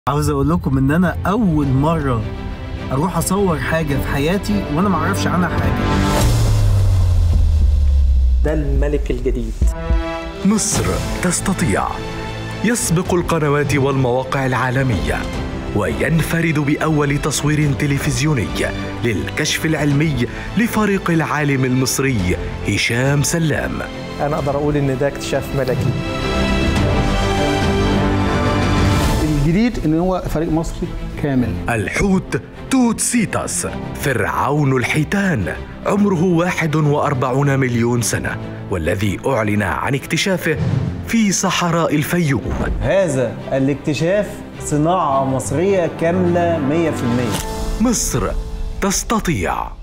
عاوز اقول لكم ان انا اول مره اروح اصور حاجه في حياتي وانا ما اعرفش عنها حاجه ده الملك الجديد مصر تستطيع يسبق القنوات والمواقع العالميه وينفرد باول تصوير تلفزيوني للكشف العلمي لفريق العالم المصري هشام سلام انا اقدر اقول ان ده اكتشاف ملكي الجديد ان هو فريق مصري كامل الحوت توت سيتاس فرعون الحيتان عمره 41 مليون سنة والذي أعلن عن اكتشافه في صحراء الفيوم هذا الاكتشاف صناعة مصرية كاملة 100% مصر تستطيع